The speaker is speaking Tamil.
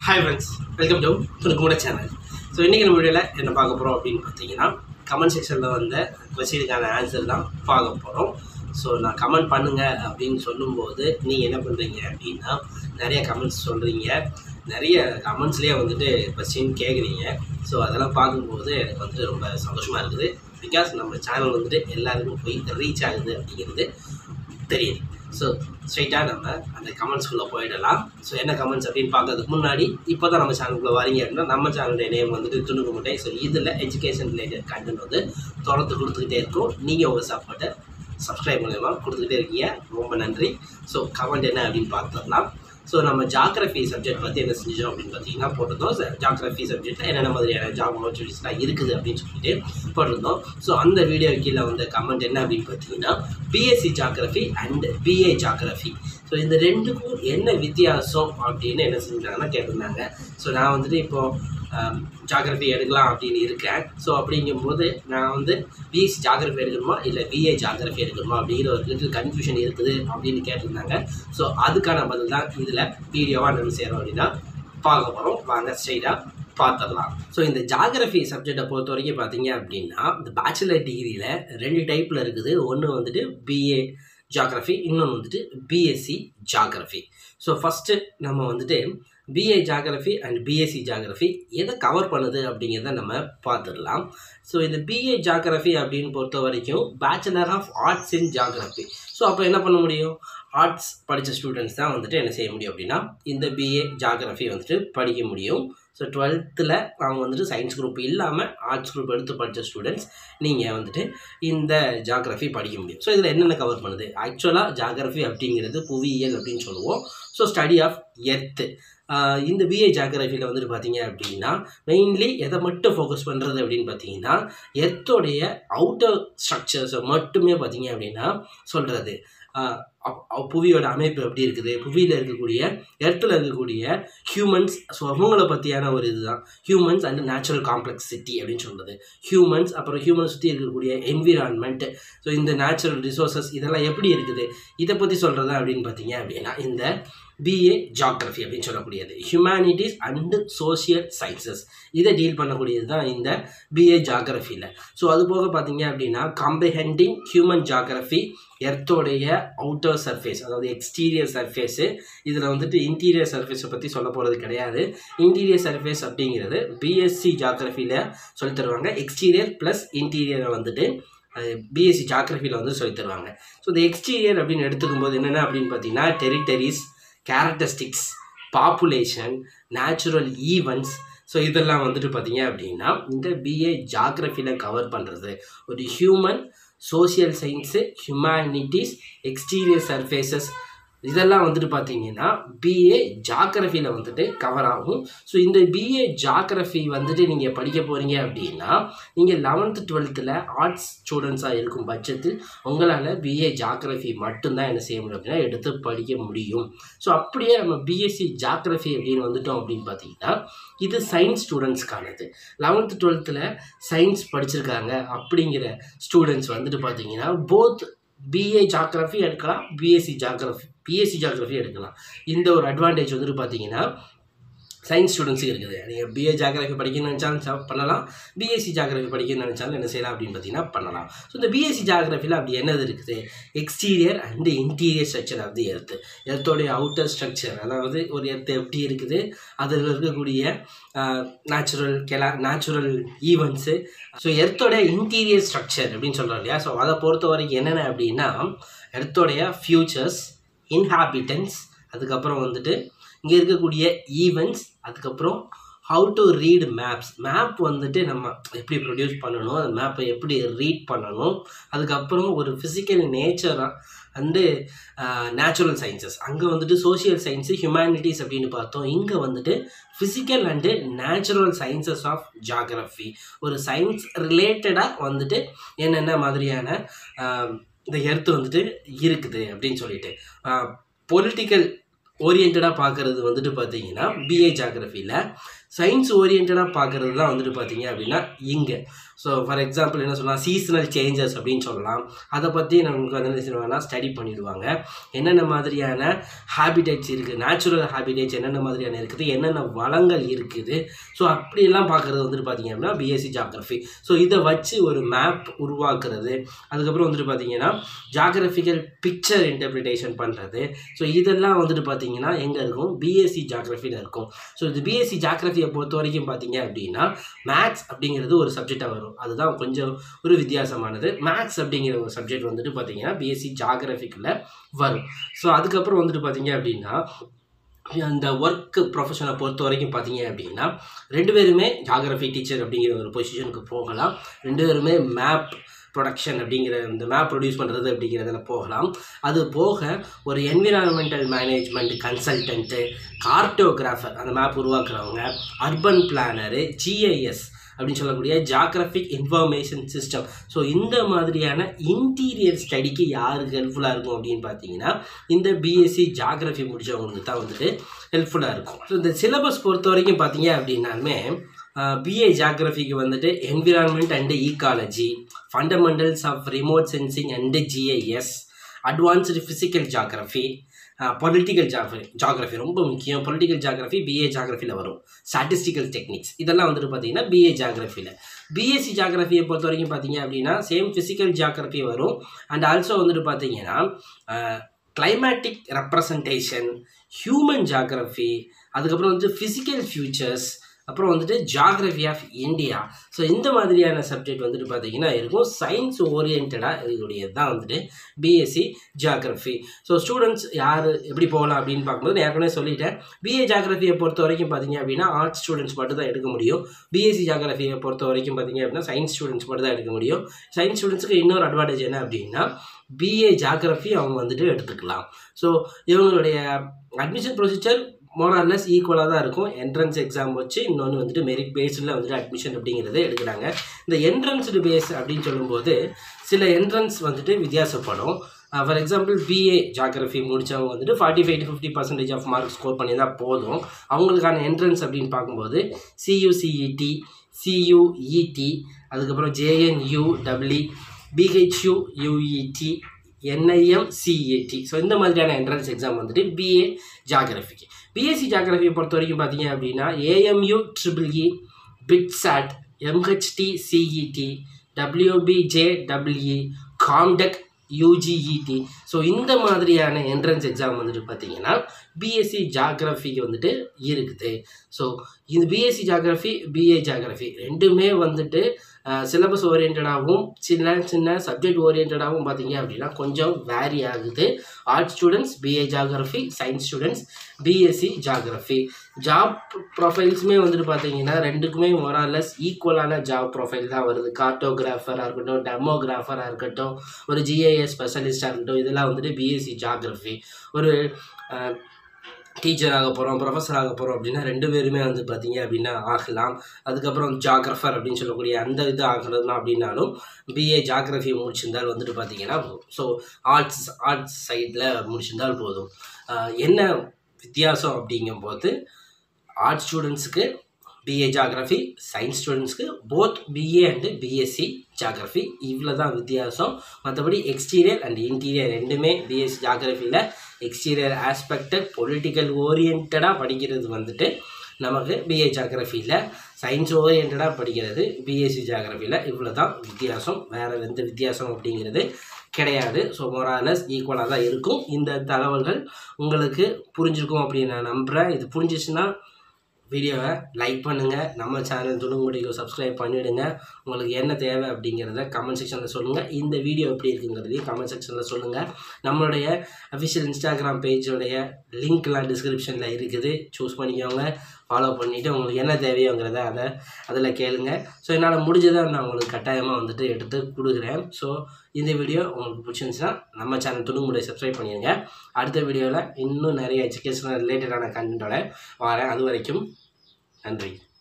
ஹாய் ஃப்ரெண்ட்ஸ் வெல்கம் டு துணுக்குமுட சேனல் ஸோ இன்றைக்கி நம்ம வீடியோவில் என்ன பார்க்க போகிறோம் அப்படின்னு பார்த்தீங்கன்னா கமெண்ட் செக்ஷனில் வந்த கொஸ்டினுக்கான ஆன்சர் தான் பார்க்க போகிறோம் ஸோ நான் கமெண்ட் பண்ணுங்கள் அப்படின்னு சொல்லும்போது நீங்கள் என்ன பண்ணுறீங்க அப்படின்னா நிறைய கமெண்ட்ஸ் சொல்கிறீங்க நிறைய கமெண்ட்ஸ்லேயே வந்துட்டு கொஸ்டின் கேட்குறீங்க ஸோ அதெல்லாம் பார்க்கும்போது எனக்கு வந்துட்டு ரொம்ப சந்தோஷமாக இருக்குது பிகாஸ் நம்ம சேனல் வந்துட்டு எல்லாருக்கும் போய் ரீச் ஆகுது அப்படிங்கிறது தெரியுது ஸோ ஸ்ட்ரைட்டாக நம்ம அந்த கமெண்ட்ஸ்குள்ளே போயிடலாம் ஸோ என்ன கமெண்ட்ஸ் அப்படின்னு பார்க்கறதுக்கு முன்னாடி இப்போ தான் நம்ம சேனலுக்குள்ளே வரீங்க அப்படின்னா நம்ம சேனலுடைய நேம் வந்துட்டு துணுக்கு முட்டை ஸோ இதில் எஜுகேஷன் ரிலேட்டட் கண்டென்ட் வந்து தொடர்ந்து கொடுத்துக்கிட்டே இருக்கும் நீங்கள் உங்கள் சப்போர்ட்டை சப்ஸ்கிரைப் மூலயமா கொடுத்துக்கிட்டே இருக்கீங்க ரொம்ப நன்றி ஸோ கமெண்ட் என்ன அப்படின்னு பார்த்துடலாம் ஸோ நம்ம ஜாகிரஃபி சப்ஜெக்ட் பற்றி என்ன செஞ்சோம் அப்படின்னு பார்த்தீங்கன்னா போட்டிருந்தோம் ஜாகிரஃபி சப்ஜெக்ட்டில் என்னென்ன மாதிரியான ஜாப் ஆப்பர்ச்சுனிட்டிஸ்லாம் இருக்குது அப்படின்னு சொல்லிட்டு போட்டிருந்தோம் ஸோ அந்த வீடியோ கீழே வந்த கமெண்ட் என்ன அப்படின்னு பார்த்தீங்கன்னா BSc geography and BA geography so இந்த ரெண்டுக்கும் என்ன வித்தியாசம் அப்படின்னு என்ன செஞ்சாங்கன்னா கேட்டிருந்தாங்க ஸோ நான் வந்துட்டு இப்போது ஜாகிரஃபி எடுக்கலாம் அப்படின்னு இருக்கேன் ஸோ அப்படிங்கும்போது நான் வந்து பிஎஸ்சி ஜாகிரஃபி எடுக்கணுமா இல்லை பிஏ ஜாகிரஃபி எடுக்கணுமா அப்படிங்கிற ஒரு லிட்டில் கன்ஃபியூஷன் இருக்குது அப்படின்னு கேட்டிருந்தாங்க ஸோ அதுக்கான பதில் தான் இதில் வீடியோவாக நம்ம செய்கிறோம் அப்படின்னா பார்க்க போகிறோம் வாங்க ஸ்ட்ரைட்டாக பார்த்துடலாம் ஸோ இந்த ஜாகிரஃபி சப்ஜெக்டை பொறுத்த வரைக்கும் பார்த்தீங்க அப்படின்னா இந்த பேச்சுலர் டிகிரியில் ரெண்டு டைப்பில் இருக்குது ஒன்று வந்துட்டு பிஏ ஜாகிரஃபி இன்னொன்று வந்துட்டு பிஎஸ்சி ஜாகிரஃபி ஸோ ஃபஸ்ட்டு நம்ம வந்துட்டு BA geography and BSc geography எதை கவர் பண்ணுது அப்படிங்கிறத நம்ம பார்த்துடலாம் ஸோ இந்த பிஏ ஜாகிரஃபி அப்படின்னு பொறுத்த வரைக்கும் bachelor of arts in geography so அப்போ என்ன பண்ண முடியும் ஆர்ட்ஸ் படித்த ஸ்டூடெண்ட்ஸ் தான் வந்துட்டு என்ன செய்ய முடியும் அப்படின்னா இந்த பிஏ ஜாகிரஃபி வந்துட்டு படிக்க முடியும் ஸோ டுவெல்த்தில் அவங்க வந்துட்டு சயின்ஸ் குரூப் இல்லாமல் ஆர்ட்ஸ் குரூப் எடுத்து படித்த ஸ்டூடெண்ட்ஸ் நீங்கள் வந்துட்டு இந்த ஜாகிரஃபி படிக்க முடியும் ஸோ இதில் என்னென்ன கவர் பண்ணுது ஆக்சுவலாக ஜாகிரஃபி அப்படிங்கிறது புவியியல் அப்படின்னு சொல்லுவோம் ஸோ ஸ்டடி ஆஃப் எர்த்து இந்த பிஏ ஜாகிரஃபியில் வந்துட்டு பார்த்தீங்க அப்படின்னா மெயின்லி எதை மட்டும் ஃபோக்கஸ் பண்ணுறது அப்படின்னு பார்த்தீங்கன்னா எர்த்தோடைய அவுட்டர் ஸ்ட்ரக்சர்ஸை மட்டுமே பார்த்தீங்க அப்படின்னா சொல்கிறது புவியோட அமைப்பு எப்படி இருக்குது புவியில் இருக்கக்கூடிய எர்த்தில் இருக்கக்கூடிய ஹியூமன்ஸ் ஸோ அவங்கள பற்றியான ஒரு இதுதான் ஹியூமன்ஸ் அண்ட் நேச்சுரல் காம்ப்ளெக்சிட்டி அப்படின்னு சொல்கிறது ஹியூமன்ஸ் அப்புறம் ஹியூமனை சுற்றி இருக்கக்கூடிய என்விரான்மெண்ட் ஸோ இந்த நேச்சுரல் ரிசோர்ஸஸ் இதெல்லாம் எப்படி இருக்குது இதை பற்றி சொல்கிறதா அப்படின்னு பார்த்தீங்க அப்படின்னா இந்த பிஏ ஜாகிரஃபி அப்படின்னு சொல்லக்கூடியது ஹியூமனிட்டிஸ் அண்டு சோஷியல் சயின்சஸ் இதை டீல் பண்ணக்கூடியது தான் இந்த பிஏ ஜாகிரஃபியில் ஸோ அது போக பார்த்தீங்க அப்படின்னா காம்ப்ரிஹெண்டிங் ஹியூமன் ஜாகிரஃபி எர்த்தோடைய அவுட்டர் சர்ஃபேஸ் அதாவது எக்ஸ்டீரியர் சர்ஃபேஸு இதில் வந்துட்டு இன்டீரியர் சர்ஃபேஸை பற்றி சொல்ல போகிறது கிடையாது இன்டீரியர் சர்ஃபேஸ் அப்படிங்கிறது பிஎஸ்சி ஜாகிரஃபியில் சொல்லி தருவாங்க எக்ஸ்டீரியர் ப்ளஸ் இன்டீரியரை வந்துட்டு பிஎஸ்சி ஜாகிரஃபியில் வந்து சொல்லி தருவாங்க ஸோ இந்த எக்ஸ்டீரியர் அப்படின்னு எடுத்துக்கும் போது என்னென்ன அப்படின்னு பார்த்தீங்கன்னா territories characteristics population natural events so இதெல்லாம் வந்துட்டு பார்த்தீங்க அப்படின்னா இந்த பிஏ ஜாகிரஃபியில் கவர் பண்ணுறது ஒரு human social science humanities exterior surfaces இதெல்லாம் வந்துட்டு பார்த்தீங்கன்னா பிஏ ஜாகிரஃபியில் வந்துட்டு கவர் ஆகும் ஸோ இந்த பிஏ ஜாகிரஃபி வந்துட்டு நீங்கள் படிக்க போகிறீங்க அப்படின்னா நீங்கள் லெவன்த்து டுவெல்த்தில் ஆர்ட்ஸ் ஸ்டூடெண்ட்ஸாக இருக்கும் பட்சத்தில் உங்களால் பிஏ ஜாகிரஃபி மட்டும்தான் என்ன செய்ய முடியும் அப்படின்னா எடுத்து படிக்க முடியும் ஸோ அப்படியே நம்ம பிஎஸ்சி ஜாகிரஃபி அப்படின்னு வந்துட்டோம் அப்படின்னு பார்த்தீங்கன்னா இது சயின்ஸ் ஸ்டூடெண்ட்ஸ்க்கானது லெவன்த்து டுவெல்த்தில் சயின்ஸ் படிச்சிருக்காங்க அப்படிங்கிற ஸ்டூடெண்ட்ஸ் வந்துட்டு பார்த்தீங்கன்னா போத் பிஏ ஜாகிரஃபி எடுக்கலாம் பிஎஸ்சி ஜாகிரஃபி பிஎஸ்சி ஜாகிரஃபி எடுக்கலாம் இந்த ஒரு அட்வான்டேஜ் வந்துட்டு பார்த்தீங்கன்னா சயின்ஸ் ஸ்டூடெண்ட்ஸுக்கு இருக்குது நீங்கள் பிஏ ஜாகிரஃபி படிக்கணும்னு நினச்சாலும் பண்ணலாம் பிஎஸ்சி ஜாகிரஃபி படிக்கணும்னு நினச்சாலும் என்ன செய்யலாம் அப்படின்னு பார்த்தீங்கன்னா பண்ணலாம் ஸோ இந்த பிஎஸ்சி ஜாகிரஃபியில் அப்படி என்னது இருக்குது exterior and interior structure of the earth எர்த்தோடைய அவுட்டர் ஸ்ட்ரக்சர் அதாவது ஒரு எர்த்து எப்படி இருக்குது அதில் இருக்கக்கூடிய நேச்சுரல் கெலா நேச்சுரல் ஈவெண்ட்ஸு ஸோ எர்த்தோடைய இன்டீரியர் ஸ்ட்ரக்சர் அப்படின்னு சொல்கிறோம் இல்லையா ஸோ அதை பொறுத்த வரைக்கும் என்னென்ன அப்படின்னா எர்த்தோடைய ஃபியூச்சர்ஸ் இன்ஹாபிட்டன்ஸ் அதுக்கப்புறம் வந்துட்டு இங்கே இருக்கக்கூடிய ஈவெண்ட்ஸ் அதுக்கப்புறம் how to read maps map வந்துட்டு நம்ம எப்படி ப்ரொடியூஸ் பண்ணணும் அந்த மேப்பை எப்படி ரீட் பண்ணணும் அதுக்கப்புறம் ஒரு ஃபிசிக்கல் நேச்சராக அண்டு நேச்சுரல் சயின்சஸ் அங்கே வந்துட்டு சோஷியல் சயின்ஸு ஹியூமனிட்டிஸ் அப்படின்னு பார்த்தோம் இங்கே வந்துட்டு physical and natural sciences of geography ஒரு சயின்ஸ் ரிலேட்டடாக வந்துட்டு என்னென்ன மாதிரியான இந்த எர்த்து வந்துட்டு இருக்குது அப்படின்னு சொல்லிட்டு பொலிட்டிக்கல் ஓரியன்டாக பார்க்குறது வந்துட்டு பார்த்தீங்கன்னா பிஏ ஜாகிரஃபியில் சயின்ஸ் ஓரியன்டாக பார்க்குறது தான் வந்துட்டு பார்த்தீங்க அப்படின்னா இங்கே ஸோ ஃபார் எக்ஸாம்பிள் என்ன சொல்லலாம் சீசனல் சேஞ்சஸ் அப்படின்னு சொல்லலாம் அதை பற்றி நமக்கு வந்து என்ன செய்வாங்கன்னா ஸ்டடி பண்ணிடுவாங்க என்னென்ன மாதிரியான ஹேபிடேட்ஸ் இருக்குது நேச்சுரல் ஹேபிடேட்ஸ் என்னென்ன மாதிரியான இருக்குது என்னென்ன வளங்கள் இருக்குது ஸோ அப்படியெல்லாம் பார்க்குறது வந்துட்டு பார்த்தீங்க அப்படின்னா பிஎஸ்சி ஜாகிரஃபி ஸோ இதை வச்சு ஒரு மேப் உருவாக்குறது அதுக்கப்புறம் வந்துட்டு பார்த்தீங்கன்னா ஜாகிரபிக்கல் பிக்சர் இன்டர்பிரிட்டேஷன் பண்ணுறது ஸோ இதெல்லாம் வந்துட்டு பார்த்தீங்கன்னா எங்கே இருக்கும் பிஎஸ்சி ஜாகிரஃபியில் இருக்கும் ஸோ இது பிஎஸ்சி ஜாகிரஃபியை பொறுத்த வரைக்கும் பார்த்தீங்க அப்படின்னா மேத்ஸ் அப்படிங்கிறது ஒரு சப்ஜெக்டாக வரும் அதுதான் கொஞ்சம் ஒரு வித்தியாசமானது மேத்ஸ் அப்படிங்கிற ஒரு சப்ஜெக்ட் வந்துட்டு பார்த்தீங்கன்னா பிஎஸ்சி ஜாகிரஃபிக்கில் வரும் ஸோ அதுக்கப்புறம் வந்துட்டு பார்த்தீங்க அப்படின்னா அந்த ஒர்க் ப்ரொஃபஷனை பொறுத்த வரைக்கும் பார்த்தீங்க அப்படின்னா ரெண்டு பேருமே ஜாகிரஃபி டீச்சர் அப்படிங்கிற ஒரு பொசிஷனுக்கு போகலாம் ரெண்டு பேருமே மேப் ப்ரொடக்ஷன் அப்படிங்கிற இந்த மேப் ப்ரொடியூஸ் பண்ணுறது அப்படிங்கிறதுல போகலாம் அது போக ஒரு என்விரான்மெண்டல் மேனேஜ்மெண்ட் கன்சல்டன்ட்டு கார்ட்டோகிராஃபர் அந்த மேப் உருவாக்குறவங்க அர்பன் பிளானரு ஜிஐஎஸ் அப்படின்னு சொல்லக்கூடிய ஜாகிரபிக் இன்ஃபர்மேஷன் சிஸ்டம் ஸோ இந்த மாதிரியான இன்டீரியர் ஸ்டடிக்கு யாருக்கு ஹெல்ப்ஃபுல்லாக இருக்கும் அப்படின்னு பார்த்தீங்கன்னா இந்த பிஎஸ்சி ஜாகிரஃபி முடிச்சவங்களுக்கு தான் வந்துட்டு ஹெல்ப்ஃபுல்லாக இருக்கும் ஸோ இந்த சிலபஸ் பொறுத்த வரைக்கும் பார்த்தீங்க அப்படின்னாலுமே பிஏ ஜாகிரஃபிக்கு வந்துட்டு environment and ecology fundamentals of remote sensing and GIS advanced physical geography political geography geography ரொம்ப முக்கியம் பொலிட்டிக்கல் ஜாகிரஃபி பிஏ ஜாகிரஃபியில் வரும் ஸ்டாட்டிஸ்டிக்கல் டெக்னிக்ஸ் இதெல்லாம் வந்துட்டு பார்த்தீங்கன்னா பிஏ ஜாகிரஃபியில் பிஎஸ்சி ஜாகிரஃபியை பொறுத்த வரைக்கும் பார்த்தீங்க அப்படின்னா சேம் ஃபிசிக்கல் ஜாகிரஃபி வரும் அண்ட் ஆல்சோ வந்துட்டு பார்த்தீங்கன்னா கிளைமேட்டிக் ரெப்ரசன்டேஷன் ஹியூமன் ஜாகிரஃபி அதுக்கப்புறம் வந்து ஃபிசிக்கல் ஃபியூச்சர்ஸ் அப்புறம் வந்துட்டு ஜாகிரஃபி ஆஃப் இந்தியா ஸோ இந்த மாதிரியான சப்ஜெக்ட் வந்துட்டு பார்த்தீங்கன்னா இருக்கும் சயின்ஸ் ஓரியன்டாக இருக்கக்கூடியது தான் வந்துட்டு பிஎஸ்சி ஜாகிரஃபி ஸோ ஸ்டூடெண்ட்ஸ் யார் எப்படி போகலாம் அப்படின்னு பார்க்கும்போது நான் ஏற்கனவே சொல்லிட்டேன் பிஏ ஜாகிரஃபியை பொறுத்த வரைக்கும் பார்த்தீங்க அப்படின்னா ஆர்ட்ஸ் ஸ்டூடெண்ட்ஸ் மட்டும் தான் எடுக்க முடியும் பிஎஸ்சி ஜாகிரஃபியை பொறுத்த வரைக்கும் பார்த்தீங்க அப்படின்னா சயின்ஸ் ஸ்டூடெண்ட்ஸ் மட்டும் தான் எடுக்க முடியும் சயின்ஸ் ஸ்டூடெண்ட்ஸுக்கு இன்னொரு அட்வான்டேஜ் என்ன அப்படின்னா பிஏ ஜாகிரஃபி அவங்க வந்துட்டு எடுத்துக்கலாம் ஸோ இவங்களுடைய அட்மிஷன் ப்ரொசீஜர் மோரார்லெஸ் ஈக்குவலாக தான் இருக்கும் என்ட்ரன்ஸ் எக்ஸாம் வச்சு இன்னொன்று வந்துட்டு மெரிட் பேஸில் வந்துட்டு அட்மிஷன் அப்படிங்கிறத எடுக்கிறாங்க இந்த என்ட்ரன்ஸ்டு பேஸ் அப்படின்னு சொல்லும்போது சில என்ட்ரன்ஸ் வந்துட்டு வித்தியாசப்படும் ஃபார் எக்ஸாம்பிள் பிஏ ஜாகிரஃபி முடித்தவங்க வந்துட்டு forty five to fifty percentage of mark score பண்ணி தான் போதும் அவங்களுக்கான என்ட்ரன்ஸ் அப்படின்னு பார்க்கும்போது சியூசிஇடி சியூஇடி அதுக்கப்புறம் JNU double E BHU UET NIM CAT so இந்த மாதிரியான என்ட்ரன்ஸ் எக்ஸாம் வந்துட்டு பிஏ ஜாகிரஃபிக்கு பிஎஸ்சி ஜாகிரஃபியை பொறுத்த வரைக்கும் பார்த்தீங்க அப்படின்னா AMU triple E BITSAT MHT CET WBJ double E COMEDK UGET so இந்த மாதிரியான என்ட்ரன்ஸ் எக்ஸாம் வந்துட்டு பார்த்தீங்கன்னா பிஎஸ்சி ஜாகிரஃபிக்கு வந்துட்டு இருக்குது ஸோ இந்த பிஎஸ்சி ஜாகிரஃபி பிஏ ஜாகிரஃபி ரெண்டுமே வந்துட்டு சிலபஸ் ஓரியன்டாகவும் சின்ன சின்ன சப்ஜெக்ட் ஓரியன்டாகவும் பார்த்தீங்க அப்படின்னா கொஞ்சம் வேரி ஆகுது arts students BA geography science students BSc geography job ப்ரொஃபைல்ஸுமே வந்துட்டு பார்த்தீங்கன்னா ரெண்டுக்குமே மொராலஸ் ஈக்குவலான ஜாப் ப்ரொஃபைல் தான் வருது கார்ட்டோகிராஃபராக இருக்கட்டும் டெமோகிராஃபராக இருக்கட்டும் ஒரு ஜிஐஎஸ் ஸ்பெஷலிஸ்டாக இருக்கட்டும் இதெல்லாம் வந்துட்டு பிஎஸ்சி ஜாகிரஃபி ஒரு டீச்சர் ஆக போகிறோம் ப்ரொஃபஸர் ஆக போகிறோம் அப்படின்னா ரெண்டு பேருமே வந்து பார்த்தீங்க அப்படின்னா ஆகலாம் அதுக்கப்புறம் ஜாகிரஃபர் அப்படின்னு சொல்லக்கூடிய அந்த இது ஆகணும் அப்படின்னாலும் பிஏ ஜாகிரஃபி முடிச்சிருந்தால் வந்துட்டு பார்த்தீங்கன்னா ஸோ ஆர்ட்ஸ் ஆர்ட்ஸ் சைடில் முடிச்சிருந்தால் போதும் என்ன வித்தியாசம் அப்படிங்கும்போது ஆர்ட்ஸ் ஸ்டூடெண்ட்ஸுக்கு பிஏ ஜாகிரஃபி சயின்ஸ் ஸ்டூடெண்ட்ஸ்க்கு both BA and BSc geography இவ்வளோ தான் வித்தியாசம் மற்றபடி எக்ஸ்டீரியர் அண்ட் இன்டீரியர் ரெண்டுமே பிஎஸ்சி ஜாகிரஃபியில் எக்ஸ்டீரியர் ஆஸ்பெக்டு பொலிட்டிக்கல் ஓரியன்டாக படிக்கிறது வந்துட்டு நமக்கு பிஏ ஜாகிரஃபியில் சயின்ஸ் ஓரியன்டாக படிக்கிறது பிஎஸ்சி ஜாகிரஃபியில் இவ்வளோ தான் வித்தியாசம் வேறு எந்த வித்தியாசம் அப்படிங்கிறது கிடையாது ஸோ மொராலஸ் ஈக்குவலாக தான் இருக்கும் இந்த தகவல்கள் உங்களுக்கு புரிஞ்சிருக்கும் அப்படின்னு நான் நம்புகிறேன் இது புரிஞ்சிச்சுன்னா வீடியோவை லைக் பண்ணுங்கள் நம்ம சேனல் துணுங்குடிக்கு சப்ஸ்கிரைப் பண்ணிவிடுங்க உங்களுக்கு என்ன தேவை அப்படிங்கிறத கமெண்ட் செக்ஷனில் சொல்லுங்கள் இந்த வீடியோ எப்படி இருக்குங்கிறதையும் கமெண்ட் செக்ஷனில் சொல்லுங்கள் நம்மளுடைய அஃபிஷியல் இன்ஸ்டாகிராம் பேஜோடைய லிங்க்லாம் டிஸ்கிரிப்ஷனில் இருக்குது சூஸ் பண்ணிக்கோங்க ஃபாலோ பண்ணிவிட்டு உங்களுக்கு என்ன தேவையோங்கிறத அதை அதில் கேளுங்க ஸோ என்னால் முடிஞ்சதை நான் உங்களுக்கு கட்டாயமாக வந்துட்டு எடுத்து கொடுக்குறேன் ஸோ இந்த வீடியோ உங்களுக்கு பிடிச்சிருந்துச்சுன்னா நம்ம சேனல் துணுங்குடியை சப்ஸ்கிரைப் பண்ணிடுங்க அடுத்த வீடியோவில் இன்னும் நிறைய எஜுகேஷனல் ரிலேட்டடான கண்டென்ட்டோட வரேன் அது வரைக்கும் நன்றி